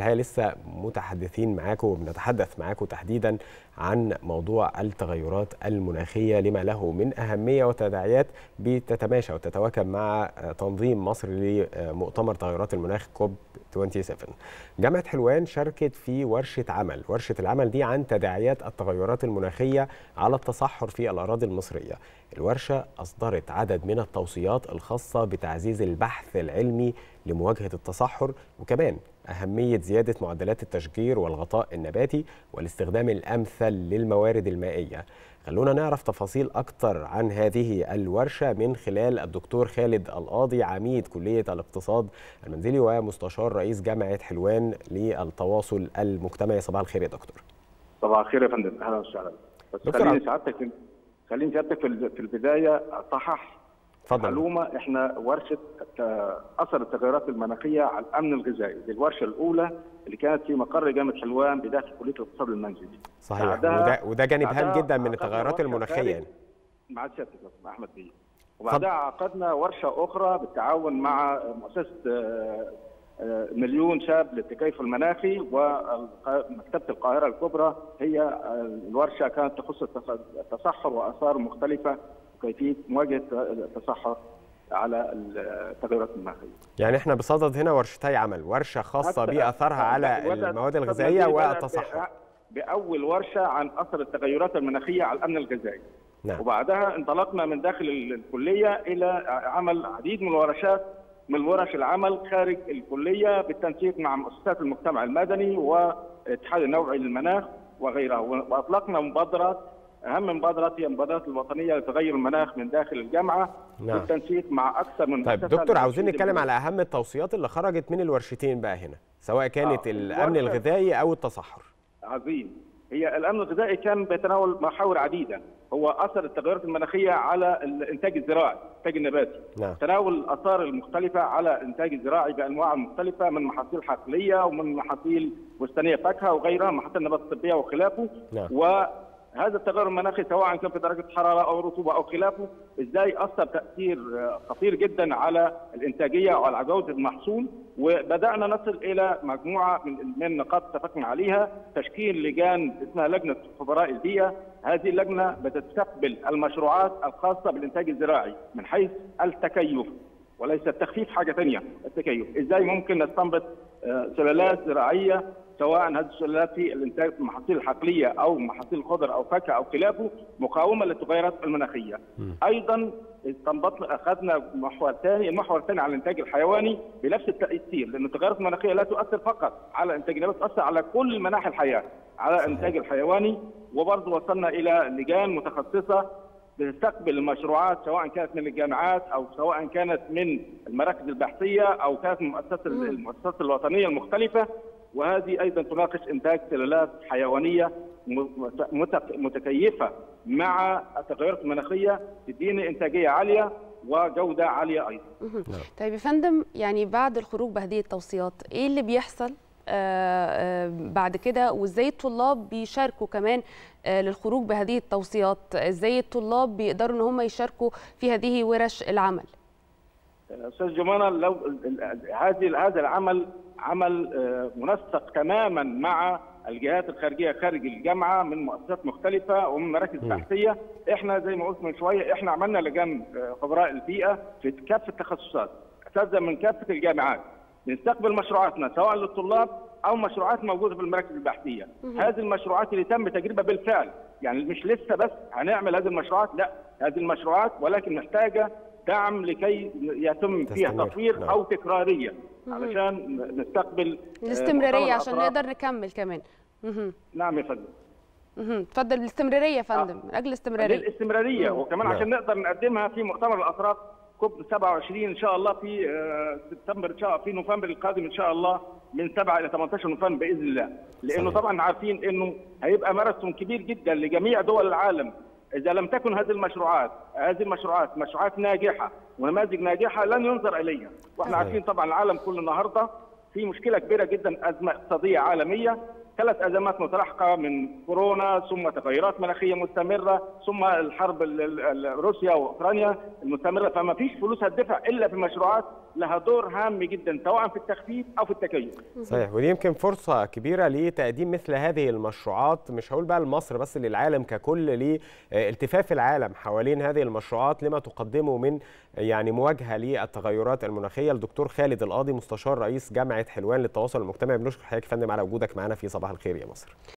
الحقيقه لسه متحدثين معاكم وبنتحدث معاكم تحديدا عن موضوع التغيرات المناخيه لما له من اهميه وتداعيات بتتماشى وتتواكب مع تنظيم مصر لمؤتمر تغيرات المناخ كوب 27 جامعه حلوان شاركت في ورشه عمل ورشه العمل دي عن تداعيات التغيرات المناخيه على التصحر في الاراضي المصريه الورشه اصدرت عدد من التوصيات الخاصه بتعزيز البحث العلمي لمواجهه التصحر وكمان أهمية زيادة معدلات التشجير والغطاء النباتي والاستخدام الأمثل للموارد المائية خلونا نعرف تفاصيل أكتر عن هذه الورشة من خلال الدكتور خالد القاضي عميد كلية الاقتصاد المنزلي ومستشار رئيس جامعة حلوان للتواصل المجتمعي صباح الخير يا دكتور صباح الخير يا فندم أهلا وسهلا بس خليني سعادتك خليني سعادتك في البداية أصحح اتفضل معلومه احنا ورشه اثر التغيرات المناخيه على الامن الغذائي دي الورشه الاولى اللي كانت في مقر جامعه حلوان بداخل كليه الاقتصاد المنزلي صحيح وده وده جانب هام جدا من التغيرات المناخيه يعني مع سيادتك احمد بيه وبعدها عقدنا ورشه اخرى بالتعاون مع مؤسسه مليون شاب للتكيف المناخي ومكتبه القاهره الكبرى هي الورشه كانت تخص التصحر واثار مختلفه كيفيه مواجهه التصحر على التغيرات المناخيه. يعني احنا بصدد هنا ورشتي عمل، ورشه خاصه باثرها على المواد الغذائيه والتصحر. باول ورشه عن اثر التغيرات المناخيه على الامن الغذائي. نعم. وبعدها انطلقنا من داخل الكليه الى عمل عديد من الورشات من ورش العمل خارج الكليه بالتنسيق مع مؤسسات المجتمع المدني والاتحاد النوعي للمناخ وغيرها واطلقنا مبادرات اهم مبادرات هي المبادرات الوطنيه لتغير المناخ من داخل الجامعه نعم. بالتنسيق مع اكثر من طيب دكتور عاوزين نتكلم على اهم التوصيات اللي خرجت من الورشتين بقى هنا سواء كانت آه. الامن الغذائي او التصحر عظيم هي الامن الغذائي كان بيتناول محاور عديده هو اثر التغيرات المناخيه على الانتاج الزراعي الانتاج النباتي نعم. تناول الاثار المختلفه على الانتاج الزراعي بانواع مختلفه من محاصيل حقليه ومن محاصيل بستانيه فاكهه وغيرها محاصيل النبات الطبيه وخلافه نعم. و هذا التغير المناخي سواء كان في درجه حراره او رطوبه او خلافه ازاي اثر تاثير خطير جدا على الانتاجيه وعلى جوده المحصول وبدانا نصل الى مجموعه من من نقاط اتفقنا عليها تشكيل لجان اسمها لجنه خبراء البيئه هذه اللجنه بتستقبل المشروعات الخاصه بالانتاج الزراعي من حيث التكيف وليس التخفيف حاجه ثانيه التكيف ازاي ممكن نستنبط سلالات زراعيه سواء هذه السلالات في الانتاج المحاصيل الحقليه او محاصيل الخضر او فاكهه او خلافه مقاومه للتغيرات المناخيه. م. ايضا استنبطنا اخذنا محور ثاني، المحور الثاني على الانتاج الحيواني بنفس التاثير لان التغيرات المناخيه لا تؤثر فقط على الانتاج النباتي تؤثر على كل مناحي الحياه، على الانتاج الحيواني وبرضه وصلنا الى لجان متخصصه بتستقبل المشروعات سواء كانت من الجامعات او سواء كانت من المراكز البحثيه او كانت من المؤسسات المؤسسات الوطنيه المختلفه وهذه ايضا تناقش انتاج سلالات حيوانيه متكيفه مع التغيرات المناخيه تدينا انتاجيه عاليه وجوده عاليه ايضا. طيب يا فندم يعني بعد الخروج بهذه التوصيات ايه اللي بيحصل آآ آآ بعد كده وازاي الطلاب بيشاركوا كمان للخروج بهذه التوصيات ازاي الطلاب بيقدروا ان هم يشاركوا في هذه ورش العمل استاذ جمانه لو هذه هذا العمل عمل منسق تماما مع الجهات الخارجيه خارج الجامعه من مؤسسات مختلفه ومن مراكز بحثيه احنا زي ما قلت من شويه احنا عملنا لجان خبراء البيئه في كافه التخصصات اساتذه من كافه الجامعات بنستقبل مشروعاتنا سواء للطلاب او مشروعات موجوده في المراكز البحثيه هذه المشروعات اللي تم تجربه بالفعل يعني مش لسه بس هنعمل هذه المشروعات لا هذه المشروعات ولكن محتاجه دعم لكي يتم فيها تطوير نعم. او تكراريه علشان نستقبل الاستمراريه عشان نقدر نكمل كمان نعم يا فندم اتفضل الاستمراريه يا فندم من اجل الاستمراريه الاستمراريه وكمان عشان نقدر نقدمها في مؤتمر الاطراف كوب 27 ان شاء الله في سبتمبر ان شاء الله في نوفمبر القادم ان شاء الله من 7 الى 18 نوفمبر باذن الله لانه صحيح. طبعا عارفين انه هيبقى ماراثون كبير جدا لجميع دول العالم اذا لم تكن هذه المشروعات هذه المشروعات مشروعات ناجحه ونماذج ناجحه لن ينظر اليها واحنا عارفين طبعا العالم كله النهارده في مشكله كبيره جدا ازمه اقتصاديه عالميه ثلاث ازمات متلاحقه من كورونا ثم تغيرات مناخيه مستمره ثم الحرب روسيا واوكرانيا المستمره فما فيش فلوس هتدفع الا في مشروعات لها دور هام جدا سواء في التخفيف او في التكيف. صحيح ودي يمكن فرصه كبيره لتقديم مثل هذه المشروعات مش هقول بقى لمصر بس للعالم ككل لالتفاف العالم حوالين هذه المشروعات لما تقدمه من يعني مواجهه للتغيرات المناخيه الدكتور خالد القاضي مستشار رئيس جامعه حلوان للتواصل المجتمعي بنشكر حضرتك يا فندم على وجودك معنا في صباح الخير يا مصر.